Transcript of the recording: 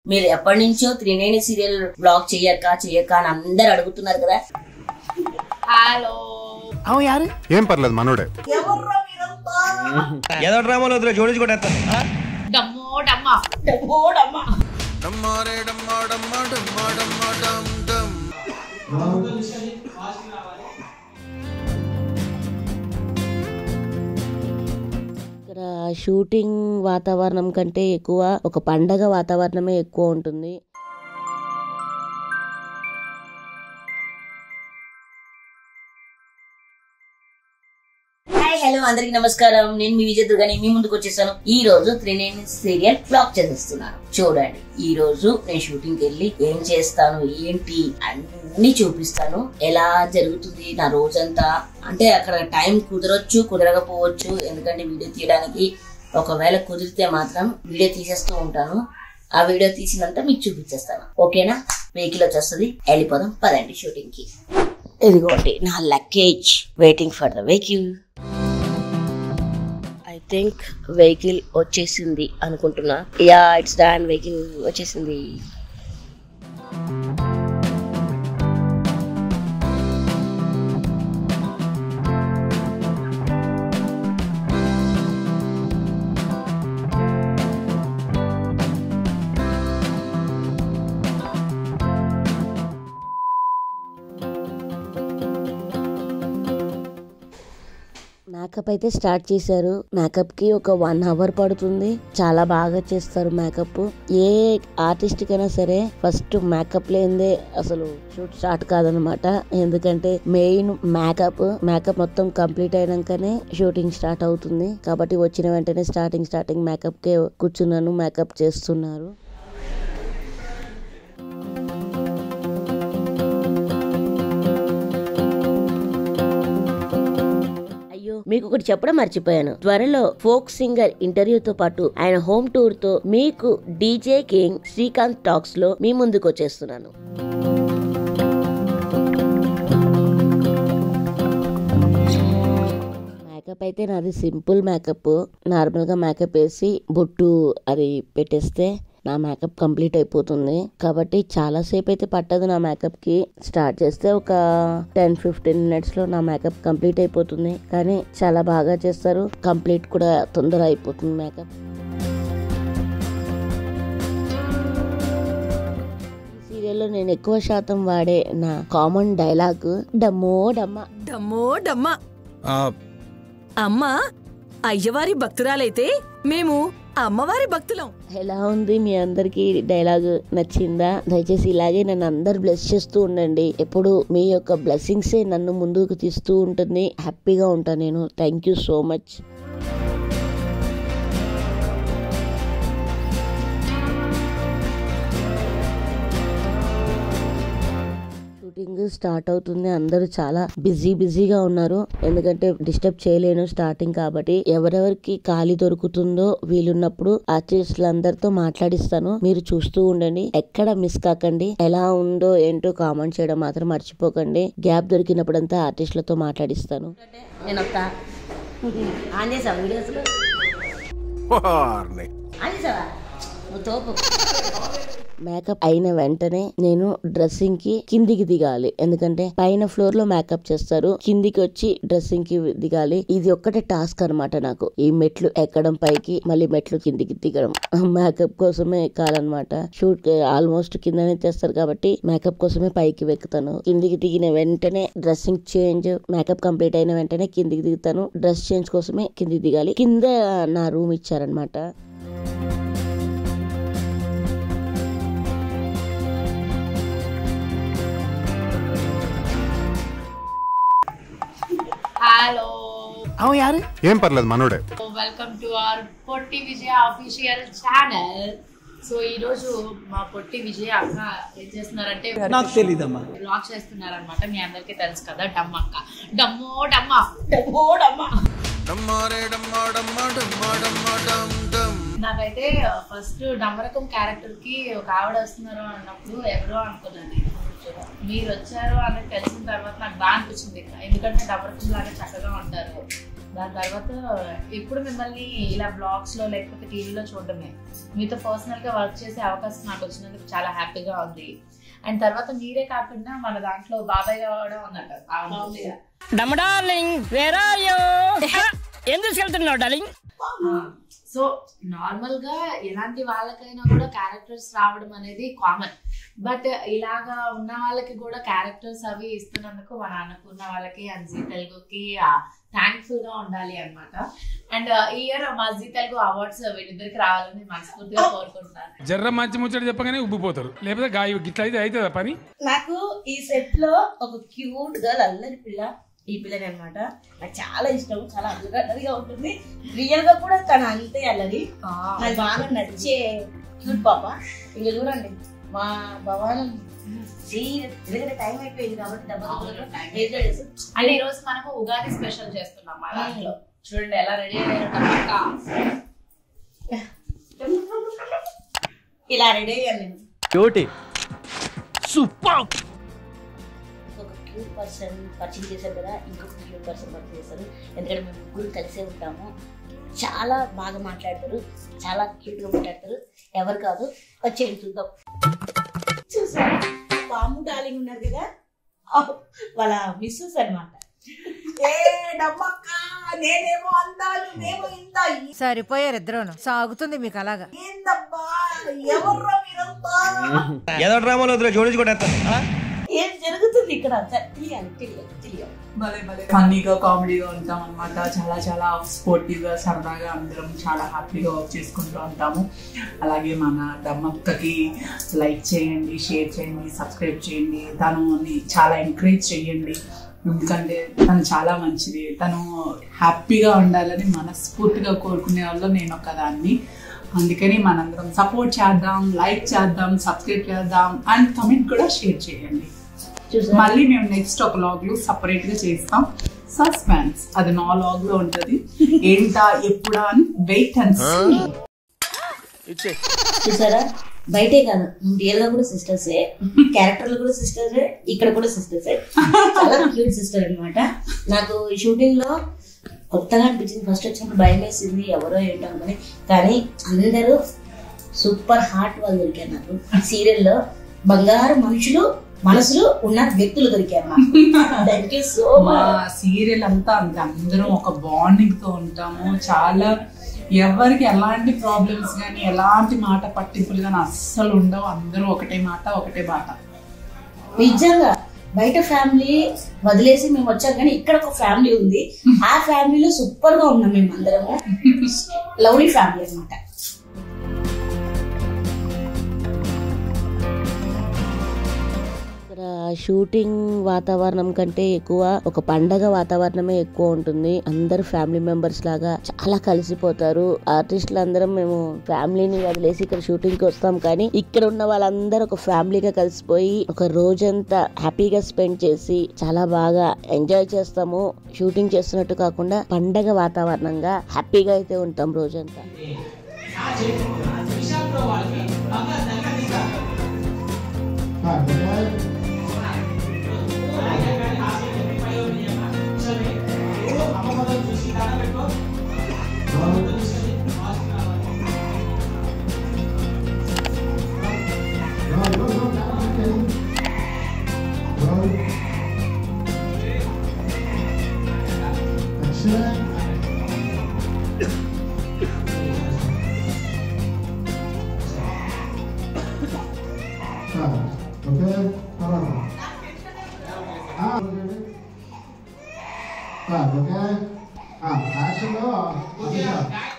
మీరు ఎప్పటి నుంచో త్రినేని సీరియల్ బ్లాగ్ చెయ్యక్క చెయ్యక్క అని అందరు అడుగుతున్నారు కదా హలో ఏం పర్లేదు మనోడే ఏదో డ్రామాలో వద్దులే జోడించుకుంటా డమ్మో డమ్మా ఓడమ్మా. ఇక్కడ షూటింగ్ వాతావరణం కంటే ఎక్కువ ఒక పండగ వాతావరణమే ఎక్కువ ఉంటుంది హాయ్ హలో అందరికి నమస్కారం నేను మీ విజయ్ దుర్గాని మీ ముందుకు వచ్చేసాను ఈ రోజు త్రినేని సీరియల్ బ్లాగ్ చేసేస్తున్నాను చూడండి ఈ రోజు నేను షూటింగ్ వెళ్ళి ఏం చేస్తాను ఏంటి అన్ని చూపిస్తాను ఎలా జరుగుతుంది నా రోజంతా అంటే అక్కడ టైం కుదరొచ్చు కుదరకపోవచ్చు ఎందుకంటే వీడియో తీయడానికి ఒకవేళ కుదిరితే మాత్రం వీడియో తీసేస్తూ ఉంటాను ఆ వీడియో తీసినంత మీకు చూపించేస్తాను ఓకేనా వెహికల్ వచ్చేస్తుంది వెళ్ళిపోదాం పదండి షూటింగ్ కి ఇదిగోండి నా luggage waiting for the vehicle I think vehicle వచ్చేసింది అనుకుంటున్నా యా ఇట్స్ డాన్ వెహికల్ వచ్చేసింది మేకప్ అయితే స్టార్ట్ చేశారు మేకప్ కి ఒక వన్ అవర్ పడుతుంది చాలా బాగా చేస్తారు మేకప్ ఏ ఆర్టిస్ట్ కైనా సరే ఫస్ట్ మేకప్ లేనిదే అసలు షూట్ స్టార్ట్ కాదనమాట ఎందుకంటే మెయిన్ మేకప్ మేకప్ మొత్తం కంప్లీట్ అయినాకనే షూటింగ్ స్టార్ట్ అవుతుంది కాబట్టి వచ్చిన వెంటనే స్టార్టింగ్ స్టార్టింగ్ మేకప్ కే కూర్చున్నాను మేకప్ చేస్తున్నారు అయ్యో మీకు ఒకటి చెప్పడం మర్చిపోయాను త్వరలో ఫోక్ సింగర్ ఇంటర్వ్యూతో పాటు ఆయన హోమ్ టూర్ తో మీకు డీజే కింగ్ శ్రీకాంత్ టాక్స్ లో మీ ముందుకు వచ్చేస్తున్నాను మేకప్ అయితే నాది సింపుల్ మేకప్ నార్మల్ గా మేకప్ వేసి బొట్టు అది పెట్టేస్తే నా మేకప్ కంప్లీట్ అయిపోతుంది కాబట్టి చాలా సేపు అయితే పట్టదు నా మేకప్ కి స్టార్ట్ చేస్తే ఒక టెన్ ఫిఫ్టీన్ మినిట్స్ లో నా మేకప్ కంప్లీట్ అయిపోతుంది కానీ చాలా బాగా చేస్తారు కంప్లీట్ కూడా తొందర అయిపోతుంది మేకప్ సీరియల్లో నేను ఎక్కువ శాతం వాడే నా కామన్ డైలాగ్ డమ్మో డమ్మ డమ్మో డమ్మ అమ్మ అయ్యవారి భక్తురాలైతే మేము అమ్మవారి భక్తులం ఎలా ఉంది మీ అందరికి డైలాగ్ నచ్చిందా దయచేసి ఇలాగే నన్ను అందరు బ్లెస్ చేస్తూ ఉండండి ఎప్పుడు మీ యొక్క బ్లెస్సింగ్స్ నన్ను ముందుకు తీస్తూ ఉంటుంది హ్యాపీగా ఉంటాను నేను thank you so much shooting start అవుతుంది అందరూ చాలా బిజీ బిజీగా ఉన్నారు ఎందుకంటే డిస్టర్బ్ చేయలేను స్టార్టింగ్ కాబట్టి ఎవరెవరికి ఖాళీ దొరుకుతుందో వీలున్నప్పుడు ఆర్టిస్టులందరితో మాట్లాడిస్తాను మీరు చూస్తూ ఉండండి ఎక్కడ మిస్ కాకండి ఎలా ఉందో ఏంటో కామెంట్ చేయడం మాత్రం మర్చిపోకండి గ్యాప్ దొరికినప్పుడంతా ఆర్టిస్టులతో మాట్లాడిస్తాను నేను వస్తా ఆన్ చేసావా వీడియోస్ ఆన్ చేసావా నువ్వు తోపు మేకప్ అయిన వెంటనే నేను డ్రెస్సింగ్ కి కిందికి దిగాలి ఎందుకంటే పైన ఫ్లోర్ లో మేకప్ చేస్తారు కిందికి వచ్చి డ్రెస్సింగ్ కి దిగాలి ఇది ఒక్కటే టాస్క్ అన్నమాట నాకు ఈ మెట్లు ఎక్కడం పైకి మళ్ళీ మెట్లు కిందికి దిగడం మేకప్ కోసమే ఎక్కాలన్నమాట షూట్ ఆల్మోస్ట్ కిందనే చేస్తారు కాబట్టి మేకప్ కోసమే పైకి వెక్కుతాను కిందికి దిగిన వెంటనే డ్రెస్సింగ్ చేంజ్ మేకప్ కంప్లీట్ అయిన వెంటనే కిందికి దిగుతాను డ్రెస్ చేంజ్ కోసమే కిందికి దిగాలి కింద నా రూమ్ ఇచ్చారనమాట హలో ఏం పర్లేదు మనోడే welcome to our Potti Vijaya official channel so ఈ రోజు మా పొట్టి విజయ అక్క ఏం చేస్తున్నారంటే నాకు తెలీదమ్మా బ్లాగ్ చేస్తున్నారనమాట మీ అందరికీ తెలుసు కదా డమ్ అక్క డమ్మో డమ్మ ఓడమ్మా నాకైతే ఫస్ట్ డమ్మరకం క్యారెక్టర్ కి ఒక ఆవిడ వస్తున్నారు అన్నప్పుడు ఎవరో అనుకున్నాను నేను మీరు వచ్చారు అని తెలిసిన తర్వాత నాకు బాగా అనిపించింది ఎందుకంటే డమ్మరకం లాగా చక్కగా ఉంటారు దాని తర్వాత ఇప్పుడు మిమ్మల్ని ఇలా బ్లాగ్స్ లో లేకపోతే టీవీలో చూడడమే మీతో పర్సనల్ గా వర్క్ చేసే అవకాశం నాకు వచ్చినందుకు చాలా హ్యాపీగా ఉంది అండ్ తర్వాత మీరే కాకుండా మన దాంట్లో బాబాయ్ కూడా ఉన్నారు అవును డమడార్లింగ్ వేర్ ఆర్ యూ ఎందుకు వెళ్తున్నావు డార్లింగ్ సో నార్మల్ గా ఎలాంటి వాళ్ళకైనా కూడా క్యారెక్టర్స్ రావడం అనేది కామన్ బట్ ఇలాగా ఉన్న వాళ్ళకి కూడా క్యారెక్టర్స్ అవి ఇస్తున్నందుకు మా నాన్నకు ఉన్న వాళ్ళకి అండ్ జీ తెలుగుకి థ్యాంక్ఫుల్ గా ఉండాలి అన్నమాట అండ్ ఈ ఇయర్ మా జీ తెలుగు అవార్డ్స్ వీళ్ళిద్దరికి రావాలని మనస్ఫూర్తిగా కోరుకుంటున్నాను జర్ర మంచి ముచ్చట చెప్పగానే ఉబ్బిపోతారు లేకపోతే గాయ గిట్ల అయితే అవుతుందా పని నాకు ఈ సెట్ లో ఒక క్యూట్ గర్ల్ అల్లరి పిల్ల ఈ పిల్లని అనమాట నాకు చాలా ఇష్టం చాలా అల్లరిగా ఉంటుంది రియల్ గా కూడా తను అంతే అల్లరి నాకు బాగా నచ్చే క్యూట్ పాప ఇంకా చూడండి మా భవానం ఎందుకంటే టైం అయిపోయింది కాబట్టి డబ్బా అండ్ ఈ రోజు మనము ఉగాది స్పెషల్ చేస్తున్నాం మా దాంట్లో చూడండి ఎలా రెడీ అయ్యారు ఇలా రెడీ అయ్యాను నేను క్యూటీ ఒక క్యూట్ పర్సన్ పరిచయం చేశారు కదా ఇంకొక క్యూట్ పర్సన్ పరిచయం చేశారు ఎందుకంటే మేము ముగ్గురు కలిసే ఉంటాము చాలా బాగా మాట్లాడతారు చాలా క్యూట్ గా మాట్లాడతారు ఎవరు కాదు వచ్చేయండి చూద్దాం చూసారా పాము డార్లింగ్ ఉన్నారు కదా ఆ, వాళ్ళ మిస్సెస్ అన్నమాట ఏ డమ్మక్క నేనేమో అంతా నువ్వేమో ఇంత సరిపోయారు ఇద్దరును సాగుతుంది మీకు అలాగా ఏందబ్బా ఎవర్రా మీరంతా ఏదో డ్రామాలో వద్దులే జోడించుకుంటా ఏం జరుగుతుంది ఇక్కడ తెలియాలి తెలియాలి తెలియాలి భలే భలే ఫన్నీగా కామెడీగా ఉంటాం అనమాట చాలా చాలా స్పోర్టివ్ గా సరదాగా అందరం చాలా హ్యాపీగా వర్క్ చేసుకుంటూ ఉంటాము అలాగే మన దమ్మక్కకి లైక్ చేయండి షేర్ చేయండి సబ్స్క్రైబ్ చేయండి తను చాలా ఎంకరేజ్ చేయండి ఎందుకంటే తను చాలా మంచిది తను హ్యాపీగా ఉండాలని మనస్ఫూర్తిగా కోరుకునే వాళ్ళు నేను ఒకదాన్ని అందుకని మనందరం సపోర్ట్ చేద్దాం లైక్ చేద్దాం సబ్స్క్రైబ్ చేద్దాం అండ్ కమెంట్ కూడా షేర్ చేయండి చూసారా మళ్ళీ మేము నెక్స్ట్ ఒక లాగ్ లో సపరేట్ గా చేస్తాం సస్పెన్స్ అది నా లాగ్ లో ఉంటది ఏంటా ఎప్పుడా అని వెయిట్ అండ్ చూసారా బయటే కాదు రియల్ గా కూడా సిస్టర్సే క్యారెక్టర్లు కూడా సిస్టర్సే ఇక్కడ కూడా సిస్టర్సే చాలా క్యూట్ సిస్టర్ అన్నమాట నాకు ఈ షూటింగ్ లో కొత్తగా అనిపించింది ఫస్ట్ వచ్చినప్పుడు భయం వేసింది ఎవరో ఏంటో అనుకుని కానీ అందరూ సూపర్ హార్ట్ వాళ్ళు దొరికారు నాకు సీరియల్ లో బంగారు మనుషులు మనసులు ఉన్న వ్యక్తులు దొరికారు నాకు థ్యాంక్ యూ సో మా మచ్ సీరియల్ అంతా అంతే అందరం ఒక బాండింగ్ తో ఉంటాము చాలా ఎవరికి ఎలాంటి ప్రాబ్లమ్స్ కానీ ఎలాంటి మాట పట్టింపులు కానీ అస్సలు ఉండవు అందరూ ఒకటే మాట ఒకటే బాట నిజంగా బయట ఫ్యామిలీ వదిలేసి మేము వచ్చాం కానీ ఇక్కడ ఒక ఫ్యామిలీ ఉంది ఆ ఫ్యామిలీలో సూపర్ గా ఉన్నాం మేము అందరము లవ్లీ ఫ్యామిలీ అన్నమాట ఇక్కడ షూటింగ్ వాతావరణం కంటే ఎక్కువ ఒక పండగ వాతావరణమే ఎక్కువ ఉంటుంది అందరు ఫ్యామిలీ మెంబర్స్ లాగా చాలా కలిసిపోతారు ఆర్టిస్టులు అందరం మేము ఫ్యామిలీని వదిలేసి ఇక్కడ షూటింగ్ కి వస్తాం కానీ ఇక్కడ ఉన్న వాళ్ళందరూ ఒక ఫ్యామిలీగా కలిసిపోయి ఒక రోజంతా హ్యాపీగా స్పెండ్ చేసి చాలా బాగా ఎంజాయ్ చేస్తాము షూటింగ్ చేస్తున్నట్టు కాకుండా పండగ వాతావరణంగా హ్యాపీగా అయితే ఉంటాం రోజంతా ఓకే యాక్షన్ లో